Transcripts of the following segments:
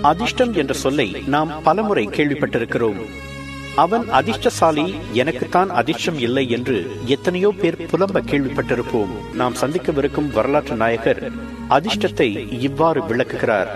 அதிர்ஷ்டம் என்ற சொல்லை நாம் பலமுறை கேள்விப்பட்டிருக்கிறோம் அவன் அதிர்ஷ்டசாலி எனக்குத்தான் அதிர்ஷ்டம் இல்லை என்று எத்தனையோ பேர் புலம்ப கேள்விப்பட்டிருப்போம் நாம் சந்திக்கவிருக்கும் வரலாற்று நாயகர் அதிர்ஷ்டத்தை இவ்வாறு விளக்குகிறார்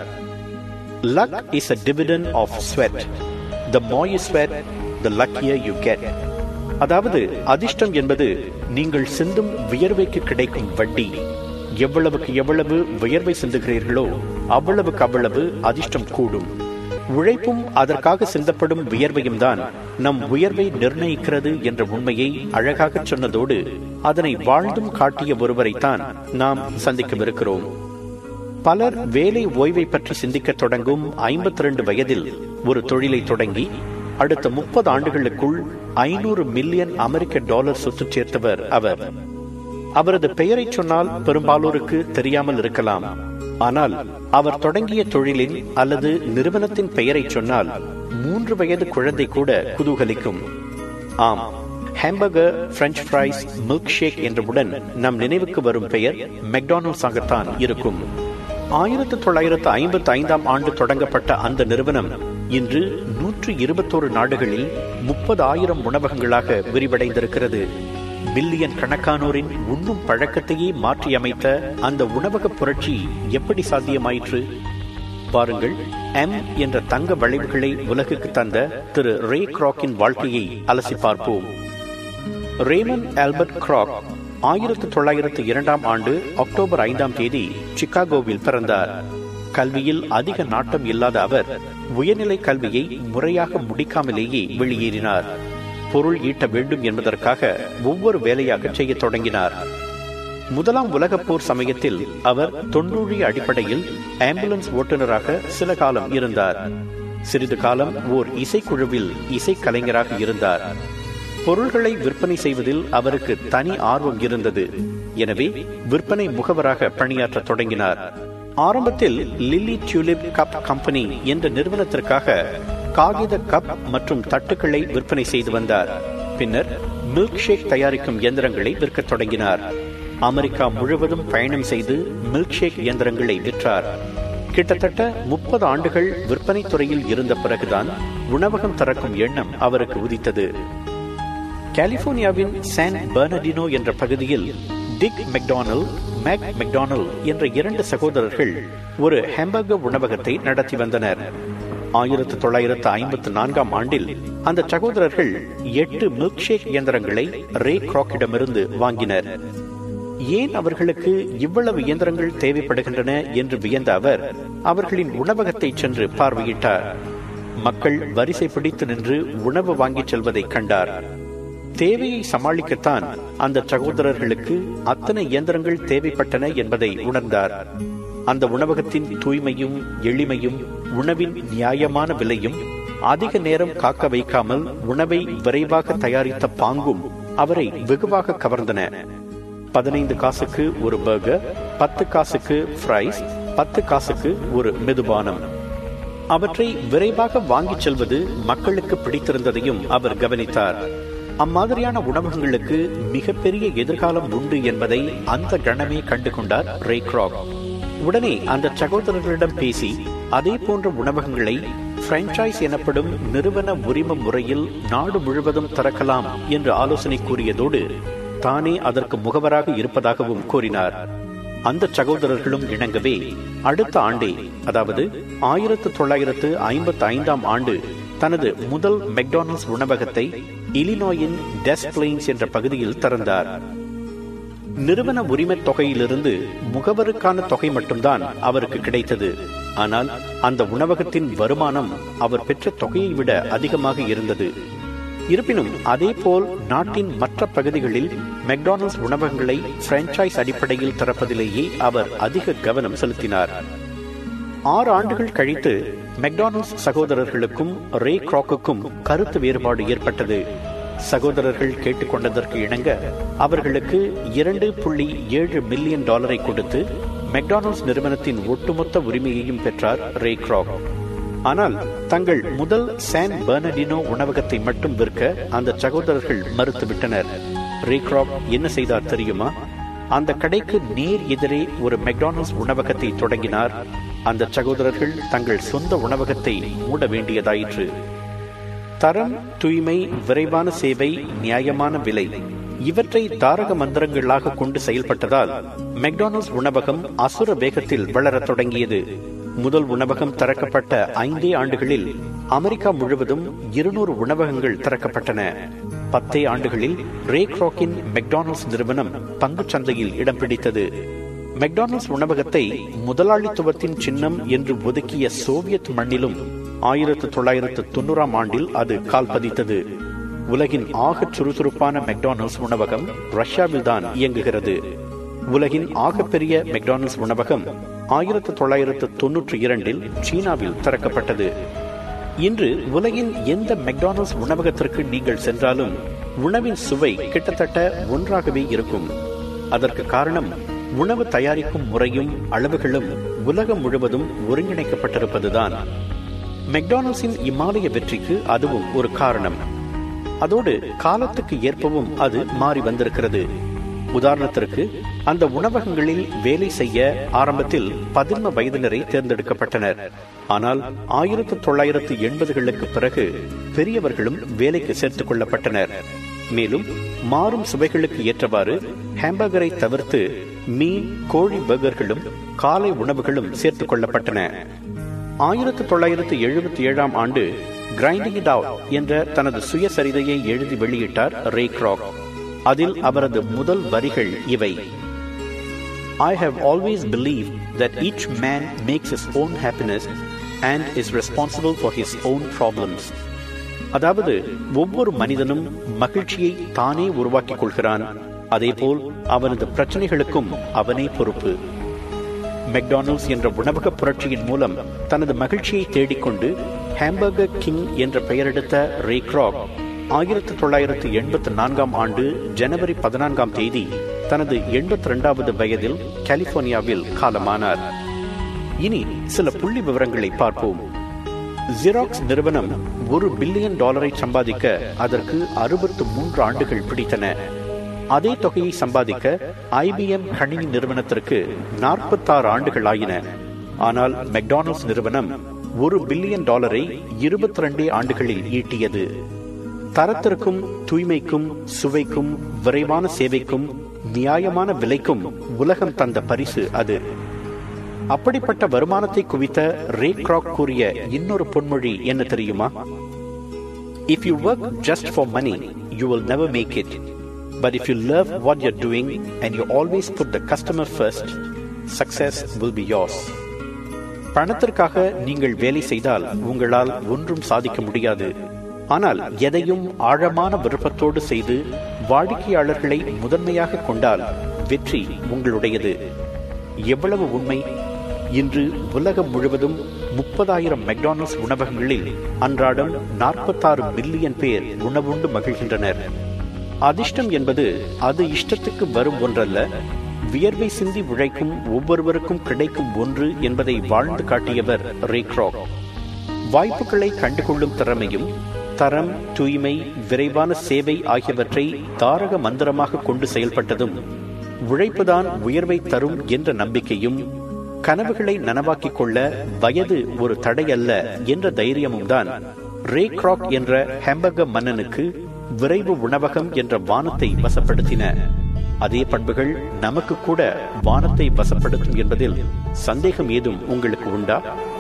luck is a dividend of sweat the more you sweat the luckier you get அதாவது அதிர்ஷ்டம் என்பது நீங்கள் சிந்தும் வியர்வைக்கு கிடைக்கும் வட்டி எவ்வளவுக்கு எவ்வளவு வியர்வை சிந்துகிறீர்களோ அவ்வளவுக்கு அவ்வளவு அதிர்ஷ்டம் கூடும் உழைப்பும் அதற்காக சிந்தப்படும் வியர்வையும் தான் நம் உயர்வை நிர்ணயிக்கிறது என்ற உண்மையை அழகாக சொன்னதோடு அதனை வாழ்ந்தும் காட்டிய ஒருவரைத்தான் நாம் சந்திக்கவிருக்கிறோம் பலர் வேலை ஓய்வை பற்றி சிந்திக்க தொடங்கும் ஐம்பத்தி ரெண்டு வயதில் ஒரு தொழிலை தொடங்கி அடுத்த முப்பது ஆண்டுகளுக்குள் ஐநூறு மில்லியன் அமெரிக்க டாலர் சொத்து சேர்த்தவர் அவர் அவரது பெயரை சொன்னால் பெரும்பாலோருக்கு தெரியாமல் இருக்கலாம் ஆனால் அவர் தொடங்கிய தொழிலின் அல்லது நிறுவனத்தின் பெயரை சொன்னால் மூன்று வயது குழந்தை கூட குதூகலிக்கும் ஆம் hamburger French fries milk shake என்றவுடன் நம் நினைவுக்கு வரும் பெயர் மெக்டானல்ட்ஸ் ஆகத்தான் இருக்கும் ஆயிரத்தி தொள்ளாயிரத்து ஐம்பத்தி ஐந்தாம் ஆண்டு தொடங்கப்பட்ட அந்த நிறுவனம் இன்று நூற்று இருபத்தோரு நாடுகளில் முப்பது ஆயிரம் உணவகங்களாக விரிவடைந்திருக்கிறது பில்லியன் கணக்கானோரின் உண்ணும் பழக்கத்தையே மாற்றியமைத்த அந்த உணவக புரட்சி எப்படி சாத்தியமாயிற்று பாருங்கள் எம் என்ற தங்க வளைவுகளை உலகுக்கு தந்த திரு ரே கிராக்கின் வாழ்க்கையை அலசி பார்ப்போம் ரேமன் ஆல்பர்ட் கிராக் ஆயிரத்தி தொள்ளாயிரத்து இரண்டாம் ஆண்டு அக்டோபர் ஐந்தாம் தேதி சிகாகோவில் பிறந்தார் கல்வியில் அதிக நாட்டம் இல்லாத அவர் உயர்நிலை கல்வியை முறையாக முடிக்காமலேயே வெளியேறினார் பொருள் ஈட்ட வேண்டும் என்பதற்காக ஒவ்வொரு வேலையாக செய்ய தொடங்கினார் முதலாம் உலகப் போர் சமயத்தில் அவர் தொண்டூழிய அடிப்படையில் ஆம்புலன்ஸ் ஓட்டுநராக சில காலம் இருந்தார் சிறிது காலம் ஓர் இசைக்குழுவில் இசைக்கலைஞராக இருந்தார் பொருள்களை விற்பனை செய்வதில் அவருக்கு தனி ஆர்வம் இருந்தது எனவே விற்பனை முகவராக பணியாற்ற தொடங்கினார் ஆரம்பத்தில் லில்லி டியூலிப் கப் கம்பெனி என்ற நிறுவனத்திற்காக காகித கப் மற்றும் தட்டுக்களை விற்பனை செய்து வந்தார் பின்னர் மில்க் ஷேக் தயாரிக்கும் இயந்திரங்களை விற்கத் தொடங்கினார் அமெரிக்கா முழுவதும் பயணம் செய்து மில்க் ஷேக் இயந்திரங்களை விற்றார் கிட்டத்தட்ட முப்பது ஆண்டுகள் விற்பனை துறையில் இருந்த பிறகுதான் உணவகம் திறக்கும் எண்ணம் அவருக்கு உதித்தது கலிபோர்னியாவின் சான் பெர்னடினோ என்ற பகுதியில் டிக் மெக்டானல் மேக் மெக்டானல் என்ற இரண்டு சகோதரர்கள் ஒரு ஹாம்பர்கர் உணவகத்தை நடத்தி வந்தனர் ஆயிரத்து தொள்ளாயிரத்து ஐம்பத்து நான்காம் ஆண்டில் அந்த சகோதரர்கள் எட்டு மில்க் ஷேக் இயந்திரங்களை ரே கிராக்கிடமிருந்து வாங்கினர் ஏன் அவர்களுக்கு இவ்வளவு இயந்திரங்கள் தேவைப்படுகின்றன என்று வியந்த அவர் அவர்களின் உணவகத்தை சென்று பார்வையிட்டார் மக்கள் வரிசை பிடித்து நின்று உணவு வாங்கிச் செல்வதை கண்டார் தேவையை சமாளிக்கத்தான் அந்த சகோதரர்களுக்கு அத்தனை இயந்திரங்கள் தேவைப்பட்டன என்பதை உணர்ந்தார் அந்த உணவகத்தின் தூய்மையும் எளிமையும் உணவின் நியாயமான விலையும் அதிக நேரம் காக்க வைக்காமல் உணவை விரைவாக தயாரித்த பாங்கும் அவரை வெகுவாக கவர்ந்தன பதினைந்து காசுக்கு ஒரு பர்கர் பத்து காசுக்கு ஃப்ரைஸ் பத்து காசுக்கு ஒரு மெதுபானம் அவற்றை விரைவாக வாங்கிச் செல்வது மக்களுக்கு பிடித்திருந்ததையும் அவர் கவனித்தார் அம்மாதிரியான உணவகங்களுக்கு மிகப்பெரிய எதிர்காலம் உண்டு என்பதை அந்த கணமே கண்டு கொண்டார் ரே கிராக் உடனே அந்த சகோதரர்களிடம் பேசி அதே போன்ற உணவகங்களை பிரான்ச்சைஸ் எனப்படும் நிறுவன உரிம முறையில் நாடு முழுவதும் திறக்கலாம் என்று ஆலோசனை கூறியதோடு தானே அதற்கு முகவராக இருப்பதாகவும் கூறினார் அந்த சகோதரர்களும் இணங்கவே அடுத்த ஆண்டே அதாவது ஆயிரத்து தொள்ளாயிரத்து ஐம்பத்தி ஐந்தாம் ஆண்டு தனது முதல் மெக்டானல்ட்ஸ் உணவகத்தை இலினாயின் டெஸ் பிளெயின்ஸ் என்ற பகுதியில் திறந்தார் நிறுவன உரிமை தொகையிலிருந்து முகவருக்கான தொகை மட்டும்தான் அவருக்கு கிடைத்தது ஆனால் அந்த உணவகத்தின் வருமானம் அவர் பெற்ற தொகையை விட அதிகமாக இருந்தது இருப்பினும் அதேபோல் நாட்டின் மற்ற பகுதிகளில் மெக்டானல்ட்ஸ் உணவகங்களை பிரான்ச்சைஸ் அடிப்படையில் திறப்பதிலேயே அவர் அதிக கவனம் செலுத்தினார் ஆறு ஆண்டுகள் கழித்து மெக்டானல்ட்ஸ் சகோதரர்களுக்கும் ரே கிராக்குக்கும் கருத்து வேறுபாடு ஏற்பட்டது சகோதரர்கள் கேட்டுக்கொண்டதற்கு இணங்க அவர்களுக்கு இரண்டு புள்ளி ஏழு மில்லியன் டாலரை கொடுத்து மெக்டானல்ட்ஸ் நிறுவனத்தின் ஒட்டுமொத்த உரிமையையும் பெற்றார் ரே கிராக் ஆனால் தங்கள் முதல் சான் பெர்னடினோ உணவகத்தை மட்டும் விற்க அந்த சகோதரர்கள் மறுத்துவிட்டனர் ரே கிராக் என்ன செய்தார் தெரியுமா அந்த கடைக்கு நேர் எதிரே ஒரு மெக்டானல்ட்ஸ் உணவகத்தை தொடங்கினார் அந்த சகோதரர்கள் தங்கள் சொந்த உணவகத்தை மூட வேண்டியதாயிற்று தரம் தூய்மை விரைவான சேவை நியாயமான விலை இவற்றை தாரக மந்திரங்களாக கொண்டு செயல்பட்டதால் மெக்டானல்ட்ஸ் உணவகம் அசுர வேகத்தில் வளரத் தொடங்கியது முதல் உணவகம் திறக்கப்பட்ட ஐந்தே ஆண்டுகளில் அமெரிக்கா முழுவதும் இருநூறு உணவகங்கள் திறக்கப்பட்டன பத்தே ஆண்டுகளில் ரே கிராக்கின் மெக்டானல்ட்ஸ் நிறுவனம் பங்குச் சந்தையில் இடம் பிடித்தது மெக்டானல்ட்ஸ் உணவகத்தை முதலாளித்துவத்தின் சின்னம் என்று ஒதுக்கிய சோவியத் மண்ணிலும் ஆயிரத்து தொள்ளாயிரத்து தொண்ணூறாம் ஆண்டில் அது கால் பதித்தது உலகின் ஆகச் சுறுசுறுப்பான மெக்டானல்ட்ஸ் உணவகம் ரஷ்யாவில்தான் இயங்குகிறது உலகின் ஆகப்பெரிய மெக்டானல்ட்ஸ் உணவகம் ஆயிரத்து தொள்ளாயிரத்து தொன்னூற்றி இரண்டில் சீனாவில் திறக்கப்பட்டது இன்று உலகின் எந்த மெக்டானல்ட்ஸ் உணவகத்திற்கு நீங்கள் சென்றாலும் உணவின் சுவை கிட்டத்தட்ட ஒன்றாகவே இருக்கும் அதற்கு காரணம் உணவு தயாரிக்கும் முறையும் அளவுகளும் உலகம் முழுவதும் ஒருங்கிணைக்கப்பட்டிருப்பதுதான் மெக்டானல்ட்ஸின் இமாலய வெற்றிக்கு அதுவும் ஒரு காரணம் அதோடு காலத்துக்கு ஏற்பவும் அது மாறி வந்திருக்கிறது உதாரணத்திற்கு அந்த உணவகங்களில் வேலை செய்ய ஆரம்பத்தில் பதின்ம வயதினரை தேர்ந்தெடுக்கப்பட்டனர் ஆனால் ஆயிரத்து தொள்ளாயிரத்து எண்பதுகளுக்கு பிறகு பெரியவர்களும் வேலைக்கு சேர்த்துக் கொள்ளப்பட்டனர் மேலும் மாறும் சுவைகளுக்கு ஏற்றவாறு ஹாம்பர்கரை தவிர்த்து மீன் கோழி பர்கர்களும் காலை உணவுகளும் சேர்த்துக் கொள்ளப்பட்டன ஆயிரத்து தொள்ளாயிரத்து எழுபத்தி ஏழாம் ஆண்டு கிரைண்டிங் இட் அவுட் என்ற தனது சுயசரிதையை எழுதி வெளியிட்டார் ரே கிராக் அதில் அவரது முதல் வரிகள் இவை I have always believe that each man makes his own happiness and is responsible for his own problems அதாவது ஒவ்வொரு மனிதனும் மகிழ்ச்சியை தானே உருவாக்கிக் கொள்கிறான் அதேபோல் அவனது பிரச்சனைகளுக்கும் அவனே பொறுப்பு மெக்டானல்ட்ஸ் என்ற உணவக புரட்சியின் மூலம் தனது மகிழ்ச்சியை தேடிக்கொண்டு ஹாம்பர்கர் கிங் என்ற பெயரெடுத்த ரே கிராக் ஆயிரத்தி தொள்ளாயிரத்து எண்பத்தி நான்காம் ஆண்டு ஜனவரி பதினான்காம் தேதி தனது எண்பத்தி இரண்டாவது வயதில் கலிபோர்னியாவில் காலமானார் இனி சில புள்ளி விவரங்களை பார்ப்போம் ஜெராக்ஸ் நிறுவனம் ஒரு பில்லியன் டாலரை சம்பாதிக்க அதற்கு அறுபத்து மூன்று ஆண்டுகள் பிடித்தன அதே தொகையை சம்பாதிக்க ஐபிஎம் கணினி நிறுவனத்திற்கு நாற்பத்தாறு ஆண்டுகள் ஆயின ஆனால் மெக்டானல்ட்ஸ் நிறுவனம் ஒரு பில்லியன் டாலரை இருபத்தி ரெண்டே ஆண்டுகளில் ஈட்டியது தரத்திற்கும் தூய்மைக்கும் சுவைக்கும் விரைவான சேவைக்கும் நியாயமான விலைக்கும் உலகம் தந்த பரிசு அது அப்படிப்பட்ட வருமானத்தை குவித்த ரே கிராக் கூறிய இன்னொரு பொன்மொழி என்ன தெரியுமா if you work just for money you will never make it but if you love what you're doing and you always put the customer first success will be yours பணத்திற்காக நீங்கள் வேலை செய்தால் உங்களால் ஒன்றும் சாதிக்க முடியாது ஆனால் எதையும் ஆழமான விருப்பத்தோடு செய்து வாடிக்கையாளர்களை முதன்மையாக கொண்டால் வெற்றி உங்களுடையது எவ்வளவு உண்மை இன்று உலகம் முழுவதும் முப்பதாயிரம் மெக்டானல்ட்ஸ் உணவகங்களில் அன்றாடம் நாற்பத்தாறு மில்லியன் பேர் உணவுண்டு மகிழ்கின்றனர் அதிர்ஷ்டம் என்பது அது இஷ்டத்துக்கு வரும் ஒன்றல்ல வியர்வை சிந்தி உழைக்கும் ஒவ்வொருவருக்கும் கிடைக்கும் ஒன்று என்பதை வாழ்ந்து காட்டியவர் ரே கிராக் வாய்ப்புகளை கண்டுகொள்ளும் திறமையும் தரம் தூய்மை விரைவான சேவை ஆகியவற்றை தாரக மந்திரமாக கொண்டு செயல்பட்டதும் உழைப்புதான் உயர்வை தரும் என்ற நம்பிக்கையும் கனவுகளை நனவாக்கிக் கொள்ள வயது ஒரு தடை அல்ல என்ற தைரியமும் தான் ரே கிராக் என்ற ஹேம்பர்கர் மன்னனுக்கு விரைவு உணவகம் என்ற வானத்தை வசப்படுத்தின அதே பண்புகள் நமக்கு கூட வானத்தை வசப்படுத்தும் என்பதில் சந்தேகம் ஏதும் உங்களுக்கு உண்டா